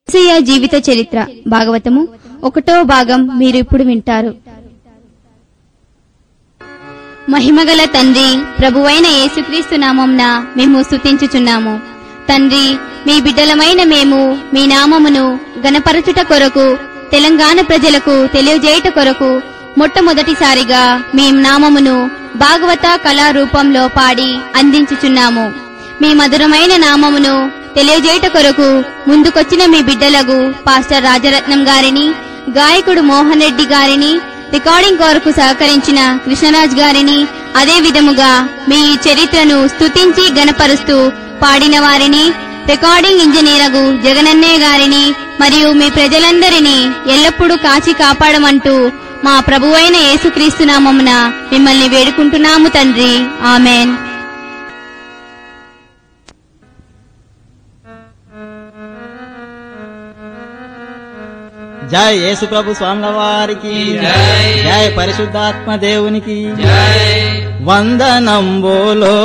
యేసయ్య జీవిత చరిత్ర భాగవతము ఒకటో భాగం మీరు ఇప్పుడు వింటారు మహిమగల తండ్రి ప్రభువైన యేసుక్రీస్తు నామంన మేము స్తుతించుచున్నాము తండ్రి మీ బిడ్డలమైన మేము మీ నామమును గణపరచుట కొరకు తెలంగాణ ప్రజలకు తెలియజేయుట కొరకు మొట్టమొదటిసారిగా మీ నామమును భాగవత కళా రూపంలో పాడి అందించుచున్నాము మీ మధురమైన నామమును తెలియజేయుట కొరకు ముందుకొచ్చిన మీ బిడ్డలకు పాస్టర్ రాజరత్నం గారిని గాయకుడు మోహన్ రెడ్డి గారిని రికార్డింగ్ కొరకు సహకరించిన కృష్ణరాజ్ గారిని అదే విధముగా మీ చరిత్రను స్తుతించి గణపరుస్తూ పాడిన వారిని రికార్డింగ్ ఇంజనీరగు జగనన్నయ్య గారిని మరియు మీ ప్రజలందరినీ ఎల్లప్పుడూ కాచి కాపాడమంటూ మా ప్రభువైన యేసుక్రీస్తు నామమున మిమ్మల్ని వేడుకుంటున్నాము తండ్రి ఆమెన్ జై యేసు ప్రభు స్వాముల వారికి జై. జై పరిశుద్ధాత్మ దేవునికి జై వందనంబోలో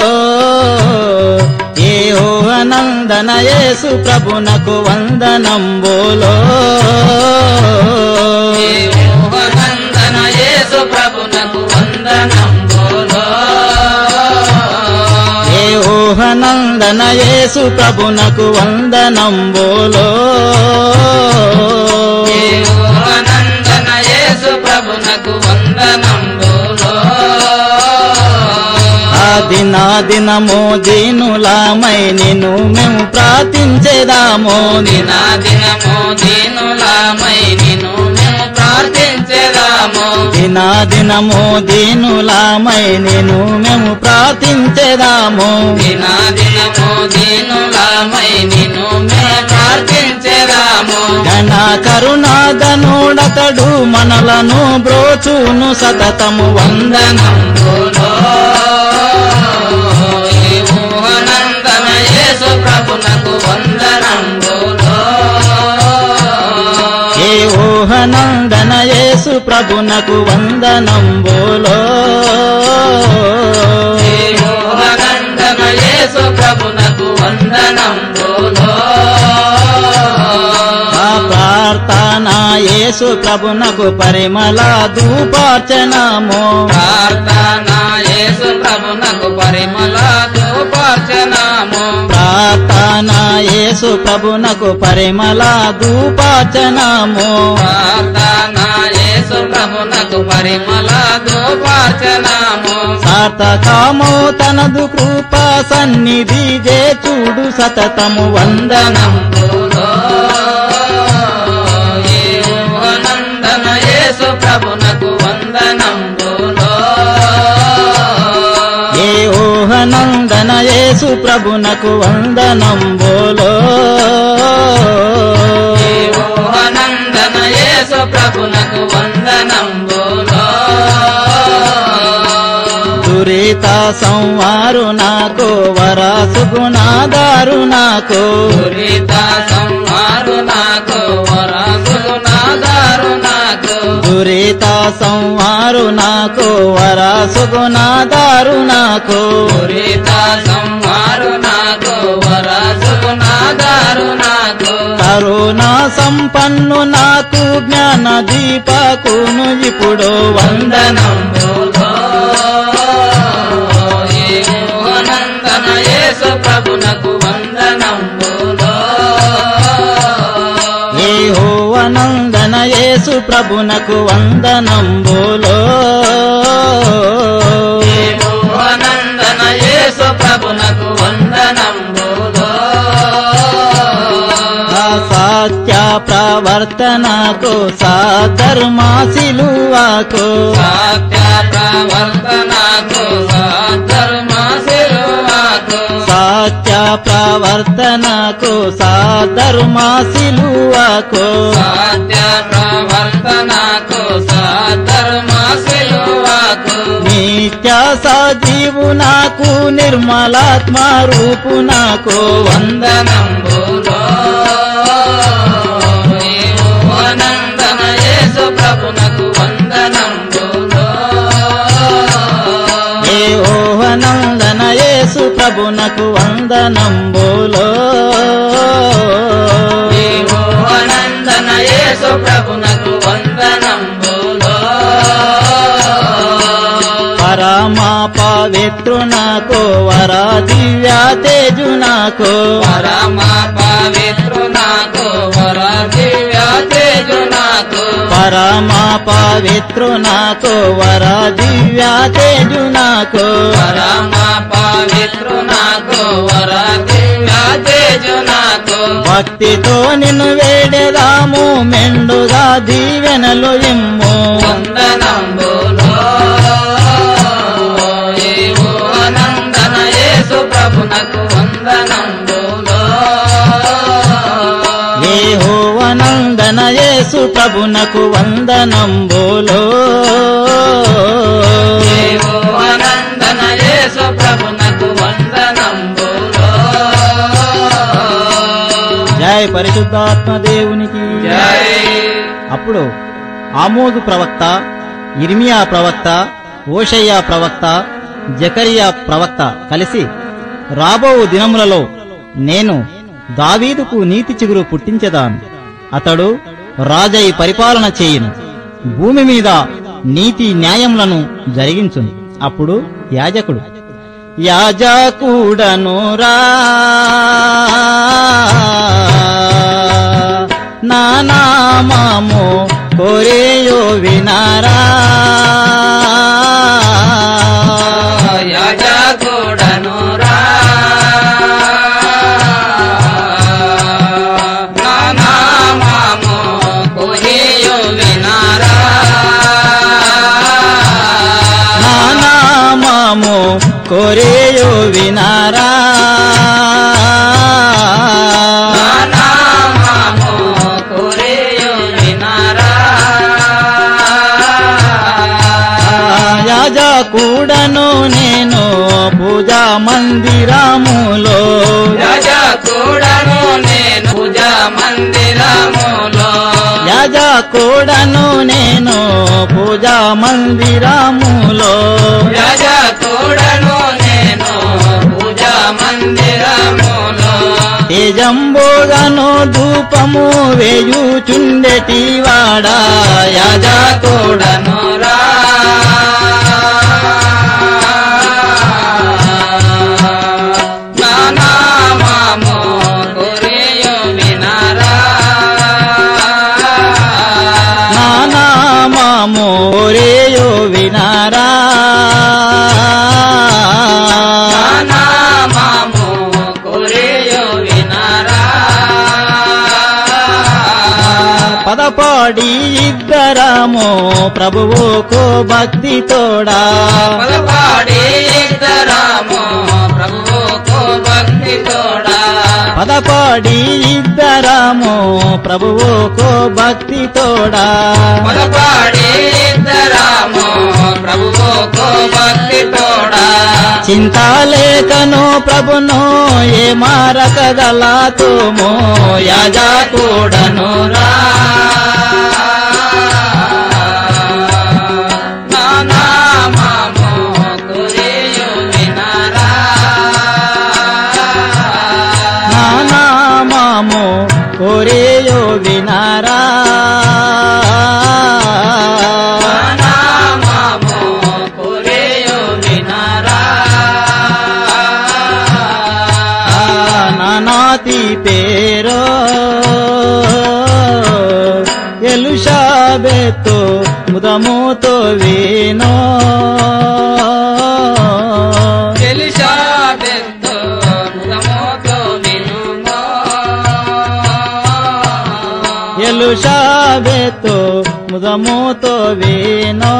ఏ నందన యేసు ప్రభునకు వందనంబోలో నందన యేసు ప్రభునకు వందనం బోలో ఏ నందన యేసు ప్రభునకు వందనంబోలో నందన యేసు ప్రభునకు వందనం బోలో ఆ దిన దినము దీనులామై నిన్ను మేము ప్రార్థించేదాము దిన దినము దీనులామై నిన్ను మేము ప్రార్థించేదాము దిన దినము దీనులామై నిన్ను మేము ప్రార్థించేదాము దిన దినము దీనులామై నిన్ను మేము ప్రార్థించేదాము గణ కరుణాదనుడతడు మనలను బ్రోచును సతతము వందన వందనంబులో ఈ మోహనందన యేసు ప్రభునకు వందనంబులో ఏ ఊహనందన యేసు ప్రభునకు వందనంబోలో ఈ మోహనందన యేసు ప్రభునకు వందనంబులో ఆ ప్రార్థన యేసు ప్రభునకు పరిమళ ధూపార్చనము ప్రార్థన యేసు ప్రభునకు పరిమళ ధూపార్చనము ప్రార్థన యేసు ప్రభునకు పరిమళ ధూపార్చనము ప్రార్థన యేసు ప్రభునకు పరిమళ ధూపార్చనము సార్థకము తనదు కృప సన్నిధి జే చూడు సతతము వందనం వందనంబులో ఈ మోహనందన యేసు ప్రభునకు వందనంబులో ఏ ఊహనందన యేసు ప్రభునకు వందనంబోలో ఈ మోహనందన యేసు ప్రభునకు వందనంబులో దురిత సంవారు నాకు వరాసు గుణాదారు నాకు దురిత సంహారు నాకు వరసులు నాదారు నాకు దురిత సంవారు నాకు వరాసు గుణాదారు నాకు దురిత సంహారు నాకు వరసులు నాదారు నాకు కరుణా సంపన్ను నాకు జ్ఞాన దీపకును ఇప్పుడు వందనం వందనంబులో ఈ మోహనందన యేసు ప్రభునకు వందనంబులో ఏ హోవనందన యేసు ప్రభునకు వందనంబులో ఈ మోహనందన యేసు ప్రభునకు వందనంబులో ఆ సత్య ప్రవర్తనకు సాధర్మాశిలువాకు సత్య ప్రవర్తనకు సాధర్మ శిలువకు సత్య ప్రవర్తనకు సాధర్మాశిలువాకు సత్య ప్రవర్తనకు సాధర్మ శిలువకు నిత్య సజీవు నాకు నిర్మలాత్మ రూపు నాకు వందనంబులో ఈ మోహనందన యేసు ప్రభునకు వందనంబులో ఏ ఓహనందన యేసు ప్రభునకు వందనంబులో ఈ యేసు ప్రభునకు వందనంబులో పరమా పవిత్రునకు వర దివ్య తేజునకు పరమ పవిత్రునకు వర దివ్య తేజునకు పరమా పవిత్రునకు వర దివ్య తేజునకు పరమ పవిత్రునకు వర దివ్య తేజునకు భక్తితో నిన్ను వేడెదాము మెండుగా దీవెనలు ఇమ్ము వందనంబులో ఏవో అనందన యేసు ప్రభునకు వందనంబులో ఏహోవనందన యేసు ప్రభునకు వందనంబులో ఏవో అనందన యేసు ప్రభునకు వందనంబులో జయ పరిశుద్ధాత్మ దేవునికి జై అప్పుడు ఆమోదు ప్రవక్త ఇర్మియా ప్రవక్త ఓషయ్య ప్రవక్త జకరియా ప్రవక్త కలిసి రాబో దినములలో నేను దావీదుకు నీతి చిగురు పుట్టించెదాను అతడు రాజై పరిపాలన చేయును భూమి మీద నీతి న్యాయములను జరిగించును అప్పుడు యాజకుడు యాజకుడను రా నా నామము కోరేయో వినారా యాజకుడను రా నా నామము కొరియు వినారా నా నామము కోరేయో వినారా నా నామము కొరియు వినారా యాజకుడను నేను పూజా మందిరములో యాజకుడను నేను పూజా మందిరములో యాజకుడను నేను పూజా మందిరములో యాజకుడను నేను పూజా మందిరములో తేజంబోగను ధూపము వేయుచుండెటి వాడా యాజకుడను యాజకుడను రా నా నామము కొరియు వినారా నా నామము రేయో వినారా నా నామము కొరియు వినారా పదపాడి ఇద్దరము ప్రభువుకు భక్తి తోడా పదపాడి ఇద్దరాము ప్రభువుకు భక్తి తోడా పదపాడి ఇద్దరము ప్రభువుకు భక్తి తోడా పదపాడి ఇద్దరాము ప్రభువుకు భక్తి తోడా చింతాలేకను ప్రభును ఏ మారకగలతుము యాజకుడను రా నా నామము కొరియు వినారా నా నామము కోరేయో వినారా నా నామము కొరియు వినారా నానాతి పేరో ఎలుషాబెతో ముదముతో వేనో ఎలిషాబెత్తు ముదముతో వినుమో ఎలుషాబెతో ముదముతో వేనో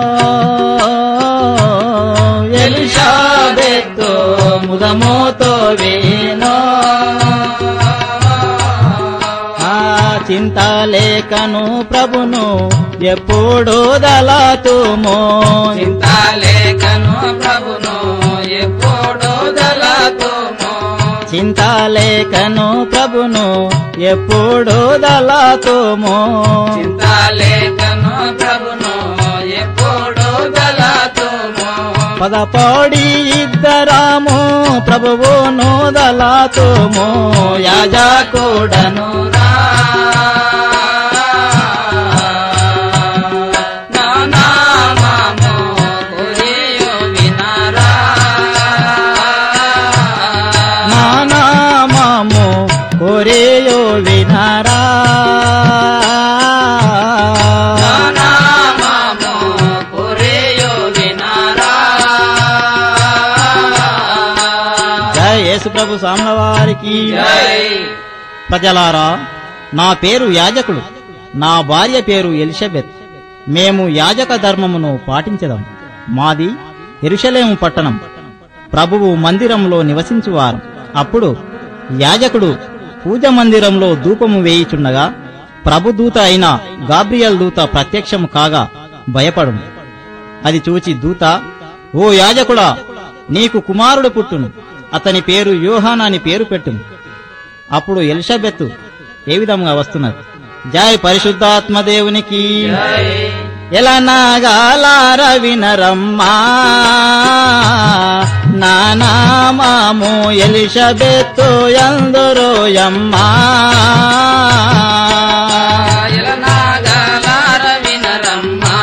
ఎలుషాబెతో ముదముతో వేనో ఆ చింతలేకను ప్రభును ఎప్పుడు దళతుమో చింతాలేఖను ప్రభును ఎప్పుడు దళతుమో చింతలేకను ప్రభును ఎప్పుడు దళతుమో చింతాలేఖను ప్రభును ఎప్పుడు దళతుమో పదపాడి ఇద్దరాము ప్రభువును దళతుమో యాజకుడను రా కోరేయో వినారా నామము పురేయో వినారా జయ యేసు ప్రభు స్వాముల వారికి జై ప్రజలారా నా పేరు యాజకుడు నా భార్య పేరు ఎలిషబెత్ మేము యాజక ధర్మమును పాటించదాం మాది ఎరుషలేము పట్టణం ప్రభువు మందిరంలో నివసించువారు అప్పుడు యాజకుడు పూజ మందిరంలో ధూపము వేయిచుండగా ప్రభుదూత అయిన గాబ్రియల్ దూత ప్రత్యక్షము కాగా భయపడును అది చూచి దూత ఓ యాజకుడా నీకు కుమారుడు పుట్టును అతని పేరు యోహాన్ అని పేరు పెట్టును అప్పుడు ఎలిషబెత్ ఏ విధంగా వస్తున్నారు జై పరిశుద్ధాత్మ దేవునికి జై ఎలా నాగాలార వినరమ్మా నానామాము ఎలిషబెత్తు ఎందరోయమ్మా ఎలనాగలార వినరమ్మా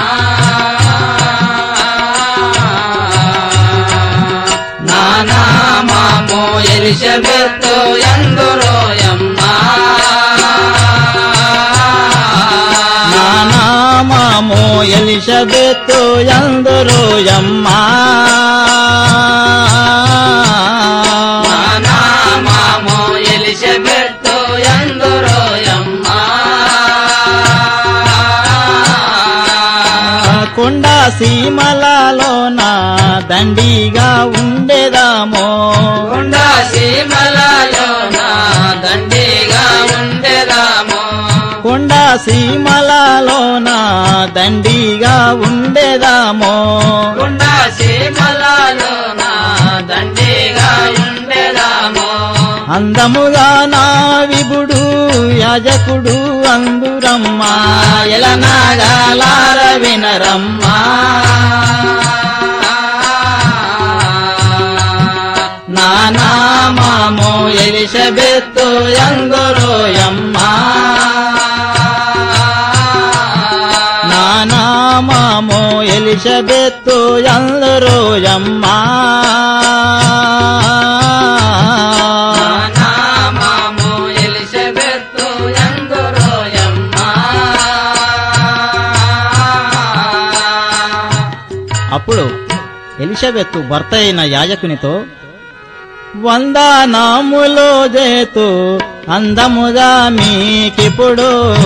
నానామామో ఎలిజబెత్తు ఎందురోయమ్మా నానామాము ఎలిషబెత్తు ఎందరోయమ్మా నానామామో ఎలిజబెత్తు ఎందురోయమ్మా కొండ సీమలలోన దండిగా ఉండేదామో గుండా సీమలలోన దండిగా ఉండేదాము కొండ సీమలలోన దండిగా ఉండేదామో గుండా సీమలలోన దండిగా ఉండేదాము అందముగా నా విభుడు యాజకుడు అందురమ్మా ఎలనాగాలార వినరమ్మా నానామామో ఎలిషబెత్తు ఎందురోయమ్మా నానామామో ఎలిషబెత్తు ఎందురోయమ్మా నామాము ఎలిజబెత్తు ఎందురోయమ్మా అప్పుడు ఎలిషబెత్తు భర్త అయిన యాజకునితో వందనాములో చేతు అందముగా మీకిప్పుడు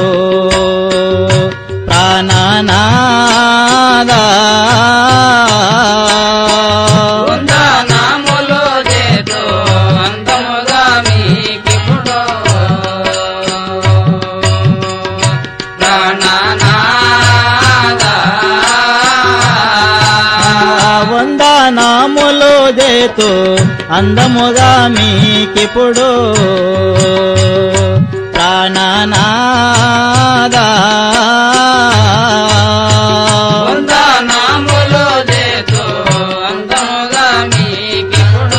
ప్రాణనాదా వందనాములు చేతు అందముగా మీకిప్పుడు ప్రాణనాదా వందనాములో చేతు అందముగా మీకిప్పుడు ప్రాణనాదా వందనాములు చేతు అందముగా మీకిప్పుడు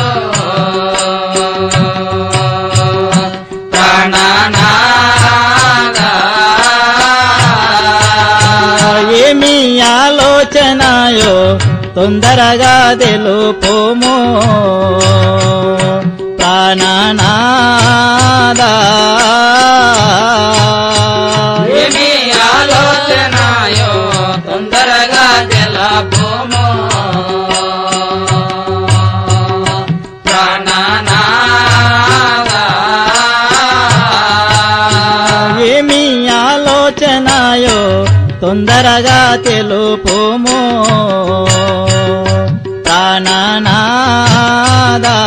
ప్రాణనాదా ఏమి ఆలోచనయో తొందరగా తెలుపోము ప్రాణనాదా ఏమి ఆలోచనయో తొందరగా తెలపోము ప్రాణనాదా ఏమి ఆలోచనయో తొందరగా తెలుపోము ప్రాణనాదా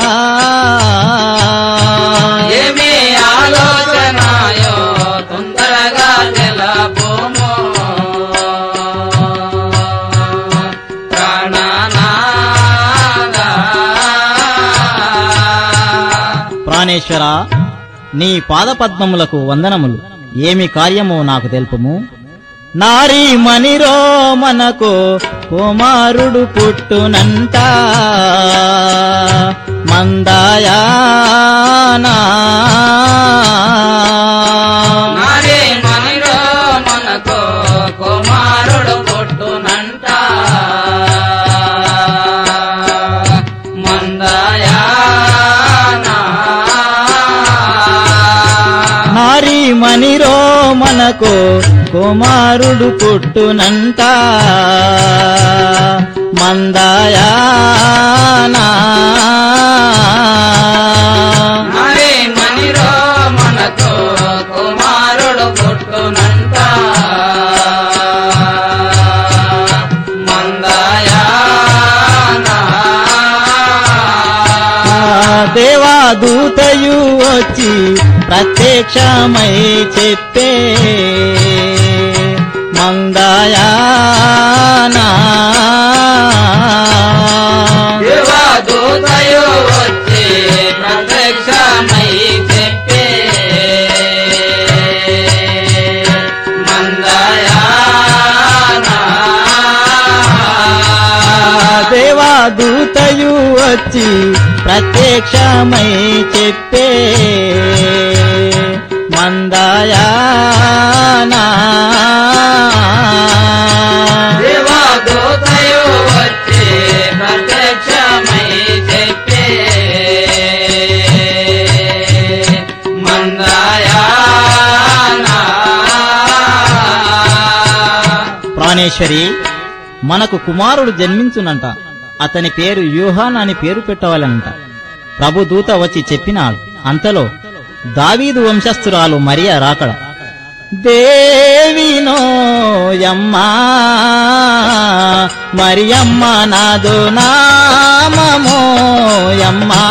ఏమి ఆలోచనయో తొందరగా తెలపోము ప్రాణనాదా ప్రాణేశ్వర నీ పాదపద్మములకు వందనములు ఏమి కార్యమో నాకు తెలుపుము నారీ మణిరో మనకు కుమారుడు పుట్టునంట మందాయానా నారే మనిలో మనకు కుమారుడు పుట్టునంట మందయానా మనకో కుమారుడు పుట్టునంట మందాయానా మరే మనిరో మనకు కుమారుడు పుట్టునంట మందయానా దేవాదూతయు వచ్చి ప్రత్యక్షమై చెప్పే మందాయానా దేవదూతయు వచ్చి ప్రత్యక్షమై చెప్పే మందయానా దేవాదూతయు వచ్చి ప్రత్యక్షమై చెప్పే మందాయానా దేవదూతయు వచ్చి ప్రత్యక్షమై చెప్పే మందయానా ప్రాణేశ్వరి మనకు కుమారుడు జన్మించునంట అతని పేరు యూహాన్ అని పేరు పెట్టవాలనంట ప్రభు దూత వచ్చి చెప్పినాడు అంతలో దావీదు వంశస్థురాలు మరియా రాకడ దేవినో యమ్మా మరియమ్మ నాదు నామమో యమ్మా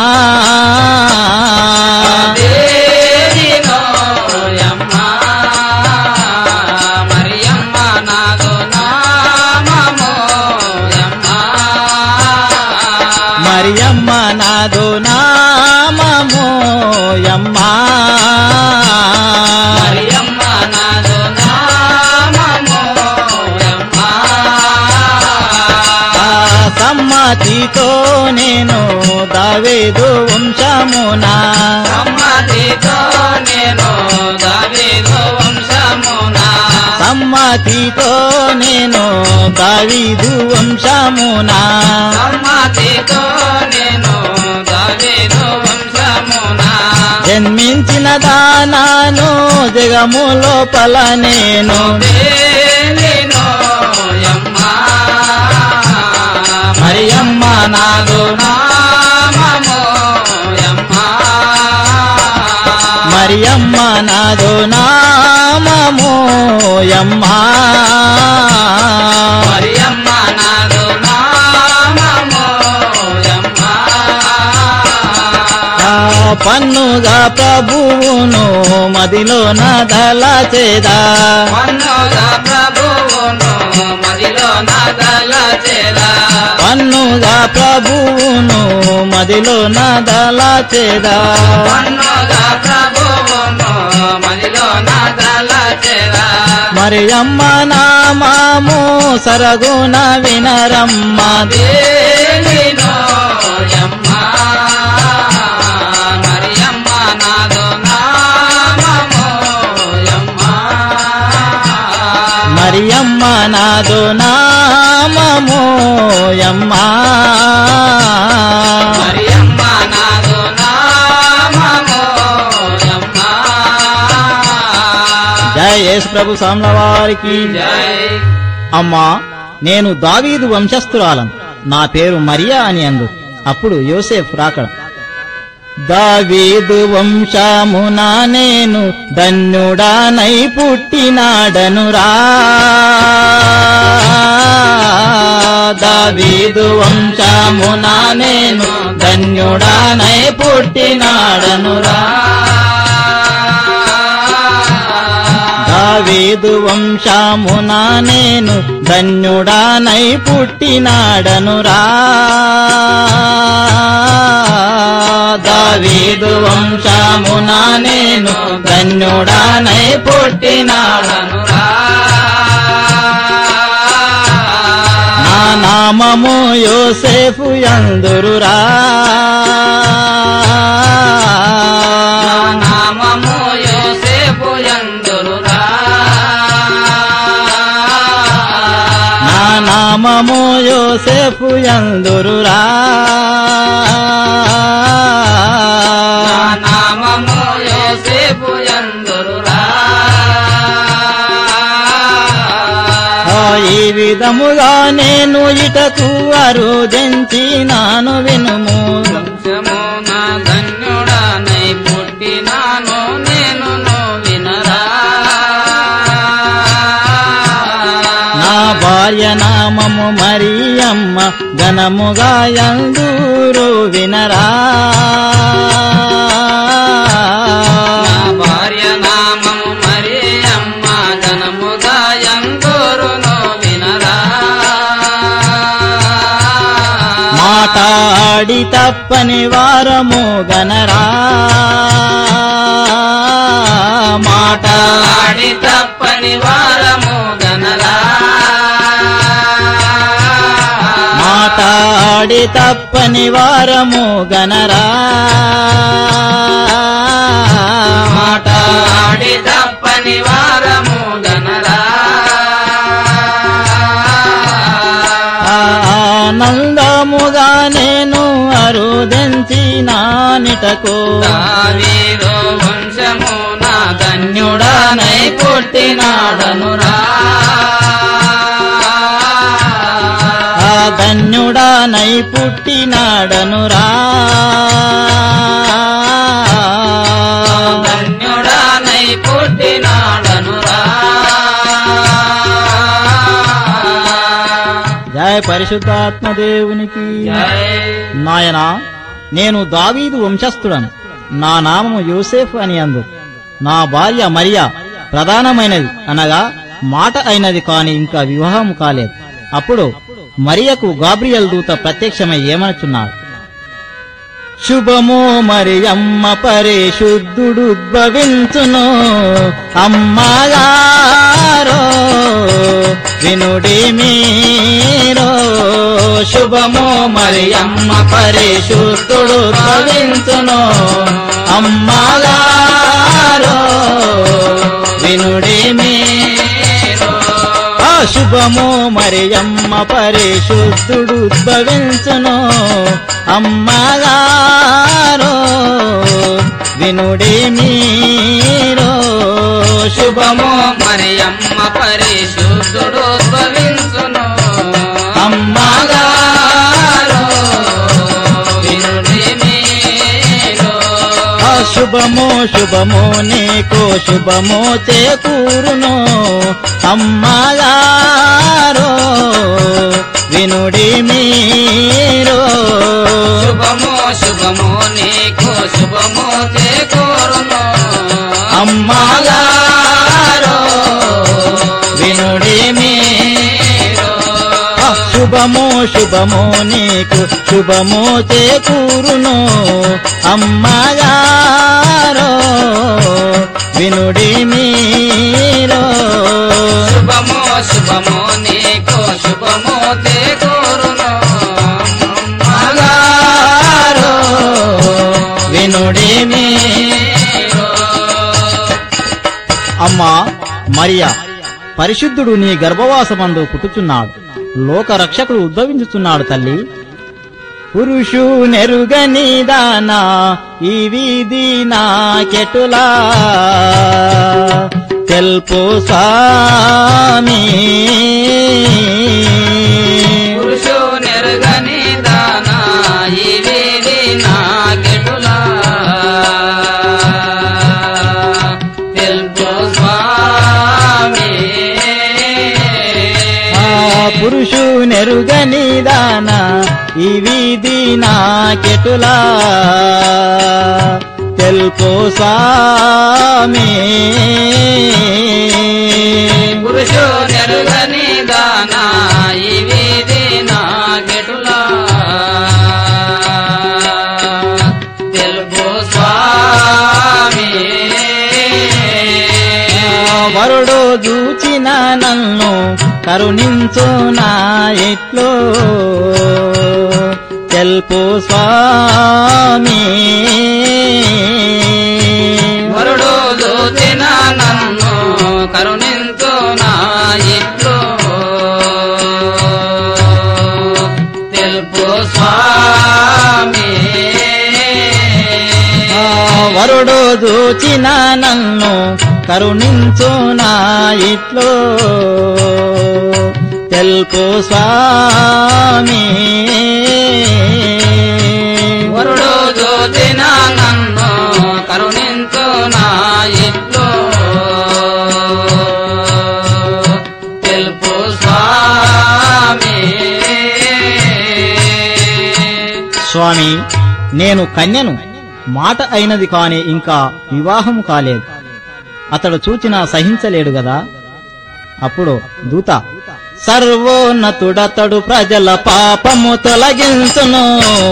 దేవినో యమ్మ మరియమ్మ నాదు నామమో యమ్మ మరియమ్మ నాదు నామమో యమ్మా మరియమ్మ నాదు నామమో యమ్మ ఆ సమ్మతితో నేను దావేదు వంశమునా సమ్మతితో నేను దావీదు వంశమునా సమ్మతితో నేను దావీదు వంశమునా సమ్మతితో నేను దావీదు వంశమునా జన్మించిన దానాను జగము లోపల నేను దేనినో యమ్మ మరియమ్మ నాదు నామమో యమ్మ మరియమ్మ నాదు నామమో యమ్మా మరియమ్మ నాదు నామమో యమ్మ ఆ పన్నుగా ప్రభువును మదిలో నదలచేదా మన్నోగా ప్రభువును మదిలో నాదల చేదా పన్నుగా ప్రభువును మదిలో నదలచేదా మన్నోగా ప్రభువును మదిలో నాదల చేదా మరి అమ్మ నామాము సరగుణ వినరమ్మ దేనినో యమ్మ మరియమ్మ నాదో నామమో యమ్మ మరియమ్మ నాదు నామమో యమ్మా మరియమ్మ నాదో నామమో యమ్మ జయ యేసు ప్రభు సామ్ల వారికి జై అమ్మా నేను దావీదు వంశస్థురాలను నా పేరు మరియా అని అందు అప్పుడు యోసేఫ్ రాకడ దావీదు వంశమున నేను ధన్యుడానై పుట్టినాడనురా దావీదు వంశమున నేను ధన్యుడానై పుట్టినాడనురా దావీదు వంశమున నేను ధన్యుడానై పుట్టినాడనురా దావీదు వంశమున నేను ధన్యుడానై పుట్టినాడను నా నామము యోసేఫు యందురురా నామము యోసేపు యందురురా నా నామము యోసేఫు యందురురా నామము యోసేపు యందురురా విధముగా నేను ఇటకు అరుదెంచినాను వినుము వంశమున ధన్యుడనై పుట్టినాను నేను వినరా నా భార్య నామము మరియమ్మ ఘనముగా యందూరు వినరా నా భార్య నామము మరి అమ్మ ఘనముగా ఎందూరును వినరా మాటాడి తప్పని వారము గనరా మాట ఆడి తప్పని వారము గనరా మాటాడి తప్పని వారము గనరా మాట ఆడి తప్పని వారము గనరా ఆనందముగా నేను అరుదెంచి నానిటకు దావీదు వంశము నా ధన్యుడనై పుట్టినాడనురా ఆ ధన్యుడానై పుట్టినాడనురా ధన్యుడనై పుట్టినాడనురా జయ పరిశుద్ధాత్మ దేవునికి జై నాయనా నేను దావీదు వంశస్థుడను నా నామము యోసేఫ్ అని అందు నా భార్య మరియా ప్రధానమైనది అనగా మాట అయినది కాని ఇంకా వివాహం కాలేదు అప్పుడు మరియకు గాబ్రియల్ దూత ప్రత్యక్షమై ఏమనుచున్నాడు శుభము మరియమ్మ పరిశుద్ధుడుద్భవించును అమ్మగారో వినుడి మీరో శుభము మరియమ్మ పరిశుద్ధుడుద్భవించును అమ్మగారో వినుడి మీరో ఆ శుభము మరియమ్మ పరిశుద్ధుడు ఉద్భవించును అమ్మగారో వినుడి మీరో శుభము మరియమ్మ పరిశుద్ధుడు భవించును అమ్మగారో వినుడి మీరు ఆ శుభము శుభము నీకు శుభము చేకూరును అమ్మగారో వినుడి మీరో శుభము శుభము నీకు శుభము చేకూరును అమ్మగారో వినుడి మీరు ఆ శుభము శుభము నీకు శుభము చేకూరును అమ్మగారో వినుడి మీరో శుభము శుభము నీకు శుభము చేకూరును అమ్మగారో వినుడి మీరో అమ్మా మరియా పరిశుద్ధుడు నీ గర్భవాసమందు పుట్టుచున్నాడు లోక రక్షకుడు ఉద్భవించుచున్నాడు తల్లి పురుషు నెరుగని దానా ఈ వీధి నాకెటులా తెల్పు స్వామి పురుషు నెరగని దానా ఇవి నాకెటులా తెలుపు స్వామి ఆ పురుషు నెరుగని దానా ఈ వీధి నాకెటులా తెల్పు స్వామి పురుషు నెరగని దానా ఇవి నాకెటులా తెలుపు స్వామి వరుడు చూచిన నన్ను కరుణించు నా ఇట్లో తెల్పు స్వామి వరుడు దూచిన నన్ను కరుణించు నా ఇట్లు తెలుపు స్వామి ఆ వరుడు చూచిన నన్ను కరుణించు నా ఇట్లో తెల్పు స్వామి వరుడు చూచిన నన్ను కరుణించు నా ఇట్లు తెలుపు స్వామి స్వామి నేను కన్యను మాట అయినది కాని ఇంకా వివాహము కాలేదు అతడు చూచినా సహించలేడు గదా అప్పుడు దూత సర్వోన్నతుడతడు ప్రజల పాపము తొలగించును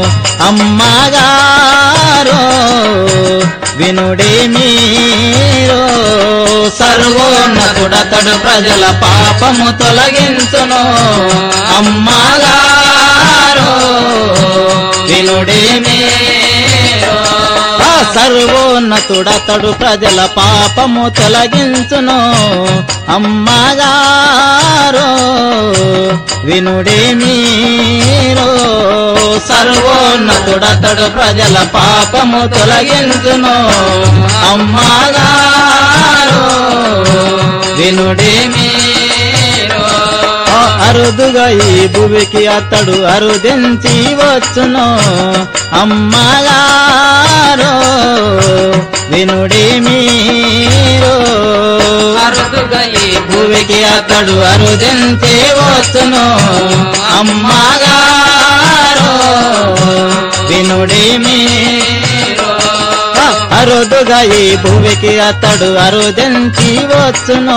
అమ్మగారో వినుడే మీరో సర్వోన్నతుడతడు ప్రజల పాపము తొలగించును అమ్మగారో వినుడే మీరో ఆ సర్వోన్నతుడతడు ప్రజల పాపము తొలగించును అమ్మగారో వినుడే మీరో సర్వోన్నతుడతడు ప్రజల పాపము తొలగించును అమ్మగారో వినుడే మీరో ఆ అరుదుగా ఈ భూమికి అతడు అరుదించి వచ్చును అమ్మగారో వినుడి మీరు అరుదుగా ఈ భూమికి అతడు అరుదించి వచ్చును అమ్మగారో వినుడి మీరు ఆ అరుదుగా ఈ భూమికి అతడు అరుదించి వచ్చును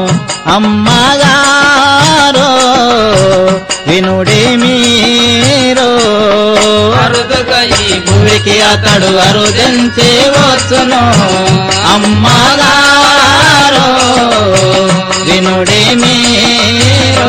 అమ్మగారో వినుడి మీరు అరుదుగా ఈ భూమికి అతడు అరుదించి వచ్చును అమ్మగారో వినుడి మీరు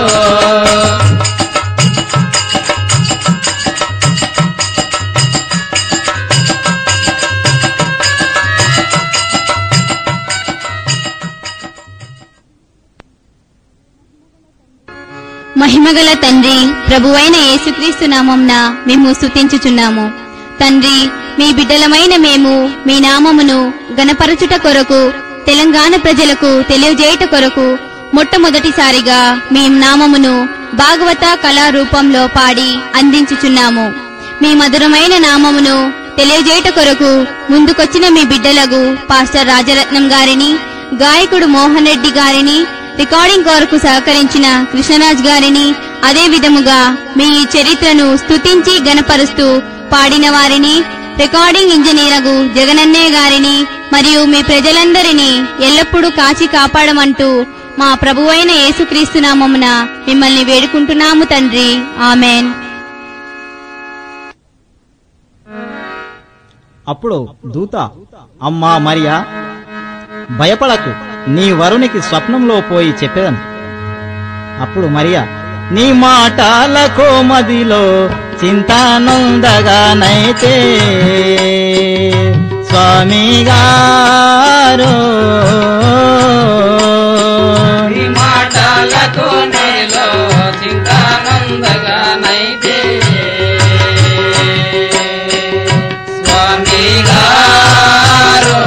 మహిమగల తండ్రి ప్రభువైన యేసుక్రీస్తు నామంన మేము స్తుతించుచున్నాము తండ్రి మీ బిడ్డలమైన మేము మీ నామమును గణపరచుట కొరకు తెలంగాణ ప్రజలకు తెలియజేయుట కొరకు మొట్టమొదటిసారిగా మీ నామమును భాగవత కళా రూపంలో పాడి అందించుచున్నాము మీ మధురమైన నామమును తెలియజేయుట కొరకు ముందుకొచ్చిన మీ బిడ్డలకు పాస్టర్ రాజరత్నం గారిని గాయకుడు మోహన్ రెడ్డి గారిని రికార్డింగ్ కొరకు సహకరించిన కృష్ణరాజ్ గారిని అదే విధముగా మీ చరిత్రను స్తుతించి గనపరుస్తూ పాడిన వారిని రికార్డింగ్ ఇంజనీరగు జగనన్నయ్య గారిని మరియు మీ ప్రజలందరినీ ఎల్లప్పుడూ కాచి కాపాడమంటూ మా ప్రభువైన యేసుక్రీస్తు నామమున మిమ్మల్ని వేడుకుంటున్నాము తండ్రి ఆమెన్ అప్పుడు దూత అమ్మా మరియా భయపడకు నీ వరునికి స్వప్నంలో పోయి చెప్పేదను అప్పుడు మరియా నీ మాటల కోమదిలో చింతానందగానైతే స్వామి గారు ఈ మాటలకు నీలో చింతానందగా నైతే స్వామి గారు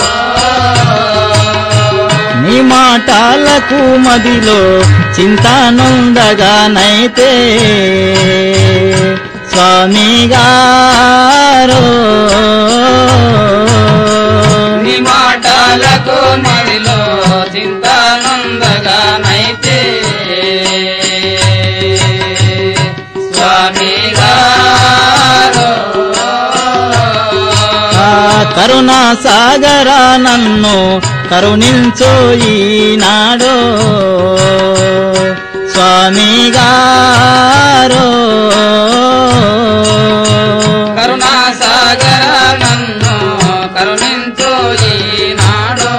నీ మాటలకు మదిలో చింతానందగానైతే స్వామి గారు నీ మాటలకు మదిలో చింతానందగా నైతే స్వామి గారు ఆ కరుణా సాగరా నన్ను కరుణించో ఈనాడు స్వామి గారు కరుణా సాగర నన్ను కరుణించు ఈనాడు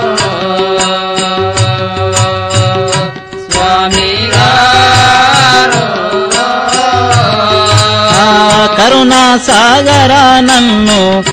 స్వామి గారు ఆ కరుణా సాగరా నన్ను